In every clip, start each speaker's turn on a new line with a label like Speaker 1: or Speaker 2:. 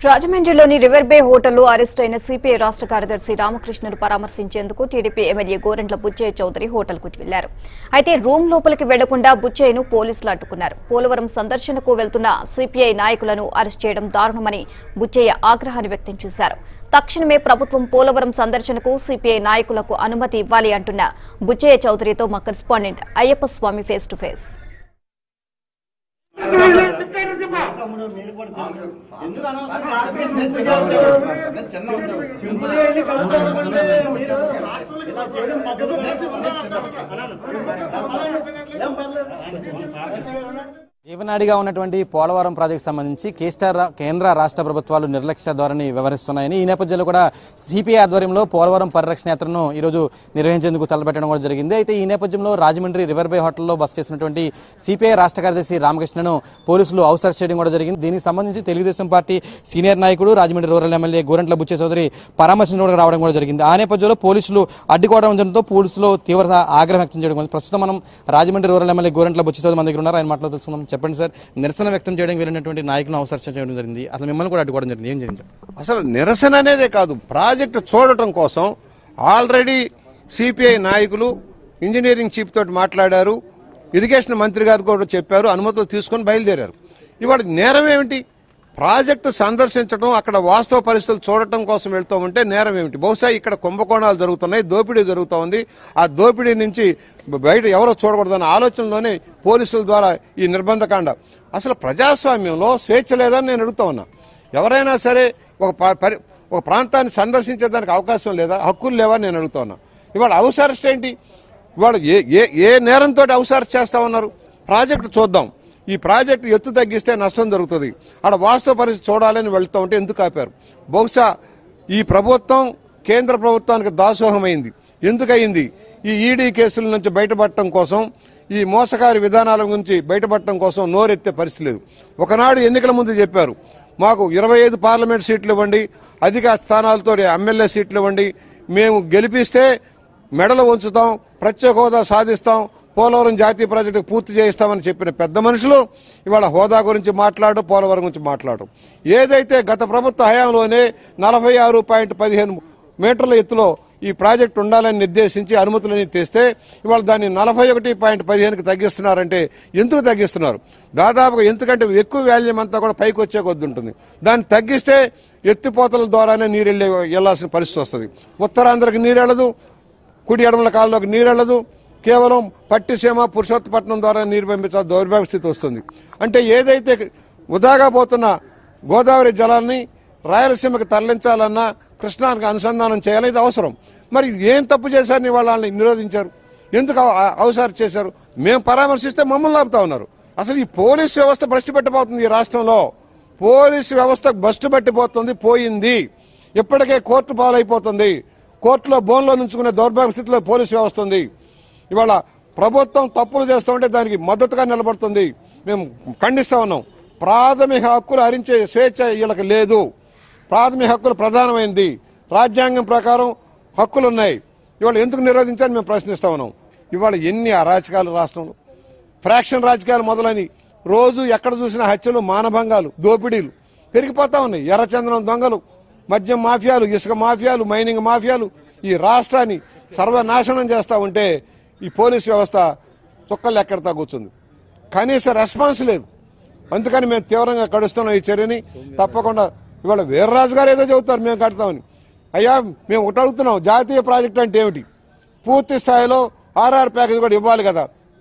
Speaker 1: రాజమండ్రిలోని river బే హోటల్లో arrest అయిన CPI రాష్ట్ర కార్యదర్శి రామకృష్ణను పరామర్శించేందుకు టీడీపీ ఎమ్మెల్యే గోరంట్ల బుచ్చయ్య చౌదరి హోటల్కు వెళ్లారు అయితే రూమ్ లోపలికి వెళ్లకుండా బుచ్చయ్యను పోలీసులు అడ్డుకున్నారు పోలవరం సందర్శనకు వెళ్తున్న సిపిఐ నాయకులను అరెస్ట్ చేయడం దారుణమని బుచ్చయ్య ఆగ్రహాన్ని వ్యక్తం చేశారు తక్షణమే ప్రభుత్వం పోలవరం సందర్శనకు సిపిఐ నాయకులకు అనుమతి ఇవ్వాలి అంటున్న బుచ్చయ్య చౌదరితో మా correspondent Ayyappa Swamy face to face
Speaker 2: ఎందుకు అనవసరం కార్పొరేషన్ ఎందుకు చేస్తారు? సింపుల్ గా వెళ్ళి కలుపుకోవాలనుకుంటే మీరు ఇలా చేయడం పద్ధతి కాదు. ఏం పర్లేదు. ఎస్సీ గారు ఉన్నారు.
Speaker 3: జీవనాడిగా ఉన్నటువంటి పోలవరం ప్రాజెక్టు సంబంధించి కేస్టార్ కేంద్ర రాష్ట్ర ప్రభుత్వాలు నిర్లక్ష్య ధోరణి వ్యవహరిస్తున్నాయని ఈ నేపథ్యంలో కూడా సిపిఐ ఆధ్వర్యంలో పోలవరం పరిరక్షణ యాత్రను ఈరోజు నిర్వహించేందుకు తలపెట్టడం కూడా జరిగింది అయితే ఈ నేపథ్యంలో రాజమండ్రి రివర్ బే హోటల్లో బస్ చేసినటువంటి సిపిఐ రాష్ట్ర కార్యదర్శి రామకృష్ణను పోలీసులు అవసరం చేయడం కూడా జరిగింది దీనికి సంబంధించి తెలుగుదేశం పార్టీ సీనియర్ నాయకుడు రాజమండ్రి రూరల్ ఎమ్మెల్యే గోరంట్ల బుచ్చే చౌదరి పరామర్శించడం రావడం కూడా జరిగింది ఆ నేపథ్యంలో పోలీసులు అడ్డుకోవడం జరగడంతో పోలీసులు తీవ్ర ఆగ్రహం వ్యక్తం చేయడం జరిగింది. ప్రస్తుతం మనం రాజమండ్రి రూరల్ ఎమ్మెల్యే గోరంట్ల బుచ్చే చౌదరి మన దగ్గర ఉన్నారు ఆయన మాటలో తెలుసుకుందాం చెప్పండి సార్ నిరసన వ్యక్తం చేయడానికి వెళ్ళినటువంటి నాయకులను అవసరం చేయడం జరిగింది అసలు మిమ్మల్ని కూడా అడ్డుకోవడం జరిగింది ఏం జరిగింది
Speaker 4: అసలు నిరసన అనేదే కాదు ప్రాజెక్టు చూడటం కోసం ఆల్రెడీ సిపిఐ నాయకులు ఇంజనీరింగ్ చీఫ్ తోటి మాట్లాడారు ఇరిగేషన్ మంత్రి గారు కూడా చెప్పారు అనుమతులు తీసుకొని బయలుదేరారు ఇవాళ నేరం ఏమిటి ప్రాజెక్టు సందర్శించడం అక్కడ వాస్తవ పరిస్థితులు చూడటం కోసం వెళ్తూ ఉంటే నేరం ఏమిటి బహుశా ఇక్కడ కుంభకోణాలు జరుగుతున్నాయి దోపిడీ జరుగుతూ ఉంది ఆ దోపిడీ నుంచి బయట ఎవరో చూడకూడదన్న ఆలోచనలోనే పోలీసుల ద్వారా ఈ నిర్బంధకాండ అసలు ప్రజాస్వామ్యంలో స్వేచ్ఛ లేదని నేను అడుగుతా ఉన్నా ఎవరైనా సరే ఒక ప- పరి- ఒక ప్రాంతాన్ని సందర్శించేదానికి అవకాశం లేదా హక్కులు లేవని నేను అడుగుతా ఉన్నా ఇవాళ హౌస్ అరెస్ట్ ఏంటి ఇవాళ ఏ ఏ ఏ నేరంతో హౌస్ అరెస్ట్ చేస్తా ఉన్నారు ప్రాజెక్టు చూద్దాం ఈ ప్రాజెక్టు ఎత్తు తగ్గిస్తే నష్టం జరుగుతుంది ఆడ వాస్తవ పరిస్థితి చూడాలని వెళ్తూ ఉంటే ఎందుకు ఆపారు బహుశా ఈ ప్రభుత్వం కేంద్ర ప్రభుత్వానికి దాసోహమైంది ఎందుకయింది ఈ ఈడీ కేసుల నుంచి బయటపడటం కోసం ఈ మోసకారి విధానాల గురించి బయటపడటం కోసం నోరెత్తే పరిస్థితి లేదు ఒకనాడు ఎన్నికల ముందు చెప్పారు మాకు ఇరవై ఐదు పార్లమెంట్ సీట్లు ఇవ్వండి అధిక స్థానాలతో ఎమ్మెల్యే సీట్లు ఇవ్వండి మేము గెలిపిస్తే మెడలు ఉంచుతాం ప్రత్యేక హోదా సాధిస్తాం పోలవరం జాతీయ ప్రాజెక్టు పూర్తి చేయిస్తామని చెప్పిన పెద్ద మనుషులు ఇవాళ హోదా గురించి మాట్లాడు పోలవరం గురించి మాట్లాడు ఏదైతే గత ప్రభుత్వ హయాంలోనే నలభై ఆరు పాయింట్ పదిహేను మీటర్ల ఎత్తులో ఈ ప్రాజెక్టు ఉండాలని నిర్దేశించి అనుమతులని తెస్తే ఇవాళ దాన్ని నలభై ఒకటి పాయింట్ పదిహేనుకి తగ్గిస్తున్నారంటే ఎందుకు తగ్గిస్తున్నారు దాదాపుగా ఎందుకంటే ఎక్కువ వాల్యూమ్ అంతా కూడా పైకి వచ్చే కొద్ది ఉంటుంది దాన్ని తగ్గిస్తే ఎత్తిపోతల ద్వారానే నీరు వెళ్ళే వెళ్లాల్సిన పరిస్థితి వస్తుంది ఉత్తరాంధ్రకి నీరు వెళ్ళదు కుడి ఎడమల కాలంలోకి నీరు వెళ్ళదు కేవలం పట్టిసీమ పురుషోత్తపట్నం ద్వారా నీరు పంపించాల్సిన దౌర్భాగ్య స్థితి వస్తుంది అంటే ఏదైతే వృధాగా పోతున్న గోదావరి జలాన్ని రాయలసీమకి తరలించాలన్నా కృష్ణానికి అనుసంధానం చేయాలి ఇది అవసరం మరి ఏం తప్పు చేశారని వాళ్ళని నిరోధించారు ఎందుకు అవసరం చేశారు మేము పరామర్శిస్తే మమ్మల్ని ఆపుతా ఉన్నారు అసలు ఈ పోలీస్ వ్యవస్థ భ్రష్టు పెట్టబోతుంది ఈ రాష్ట్రంలో పోలీసు వ్యవస్థ భ్రష్టు పట్టిపోతుంది పోయింది ఇప్పటికే కోర్టు పాలైపోతుంది కోర్టులో బోన్లో నుంచుకునే దౌర్భాగ్య స్థితిలో పోలీసు వ్యవస్థ ఉంది ఇవాళ ప్రభుత్వం తప్పులు చేస్తూ ఉంటే దానికి మద్దతుగా నిలబడుతుంది మేము ఖండిస్తా ఉన్నాం ప్రాథమిక హక్కులు హరించే స్వేచ్ఛ వీళ్ళకి లేదు ప్రాథమిక హక్కులు ప్రధానమైనది రాజ్యాంగం ప్రకారం హక్కులు ఉన్నాయి ఇవాళ ఎందుకు నిరోధించాలని మేము ప్రశ్నిస్తా ఉన్నాం ఇవాళ ఎన్ని అరాచకాలు రాష్ట్రంలో ఫ్రాక్షన్ రాజకీయాలు మొదలని రోజు ఎక్కడ చూసిన హత్యలు మానభంగాలు దోపిడీలు పెరిగిపోతా ఉన్నాయి ఎర్రచందనం దొంగలు మద్యం మాఫియాలు ఇసుక మాఫియాలు మైనింగ్ మాఫియాలు ఈ రాష్ట్రాన్ని సర్వనాశనం చేస్తూ ఉంటే ఈ పోలీస్ వ్యవస్థ చుక్కలు ఎక్కడతా కూర్చుంది కనీస రెస్పాన్స్ లేదు అందుకని మేము తీవ్రంగా కడుస్తున్నాం ఈ చర్యని తప్పకుండా ఇవాళ వీర్రాజు గారు ఏదో చెబుతారు మేము కడతామని అయ్యా మేము ఒకటి అడుగుతున్నాం జాతీయ ప్రాజెక్టు అంటే ఏమిటి పూర్తి స్థాయిలో ఆర్ఆర్ ప్యాకేజ్ కూడా ఇవ్వాలి కదా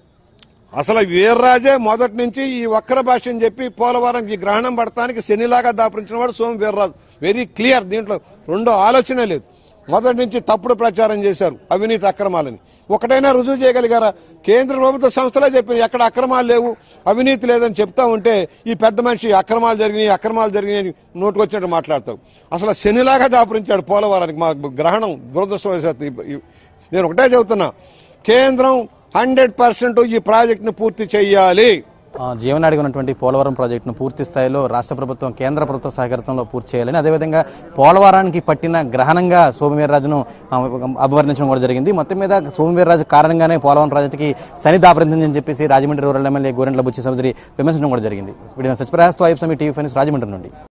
Speaker 4: అసలు వీర్రాజే మొదటి నుంచి ఈ వక్ర భాష అని చెప్పి పోలవరం ఈ గ్రహణం పడటానికి శనిలాగా దాపురించిన వాడు సోము వీర్రాజు వెరీ క్లియర్ దీంట్లో రెండో ఆలోచనే లేదు మొదటి నుంచి తప్పుడు ప్రచారం చేశారు అవినీతి అక్రమాలని ఒకటైనా రుజువు చేయగలిగారా కేంద్ర ప్రభుత్వ సంస్థలే చెప్పిన ఎక్కడ అక్రమాలు లేవు అవినీతి లేదని చెప్తా ఉంటే ఈ పెద్ద మనిషి అక్రమాలు జరిగినాయి అక్రమాలు జరిగినాయి నోటుకొచ్చినట్టు మాట్లాడతావు అసలు శనిలాగా దాపురించాడు పోలవరానికి మా గ్రహణం దురదృష్టవశాత్తు ఈ- ఈ- నేను ఒకటే చెబుతున్నా కేంద్రం హండ్రెడ్ పర్సెంట్ ఈ ప్రాజెక్టును పూర్తి చేయాలి
Speaker 3: ఆ, జీవనాడిగా ఉన్నటువంటి పోలవరం ప్రాజెక్టును పూర్తి స్థాయిలో రాష్ట్ర ప్రభుత్వం కేంద్ర ప్రభుత్వ సహకారంలో పూర్తి చేయాలని అదేవిధంగా పోలవరానికి పట్టిన గ్రహణంగా సోమవీర్రాజును ఆ, అభివర్ణించడం కూడా జరిగింది మొత్తం మీద సోమవీర్రాజు కారణంగానే పోలవరం ప్రాజెక్టుకి శని దాపరిందని చెప్పేసి రాజమండ్రి రూరల్ ఎమ్మెల్యే గోరెంట్ల బుచ్చి చౌదరి విమర్శించడం కూడా జరిగింది వీడియో సత్యప్రకాశ్ తో ఐఎఫ్ సమీ టీవీ ఫైన్స్ రాజమండ్రి నుండి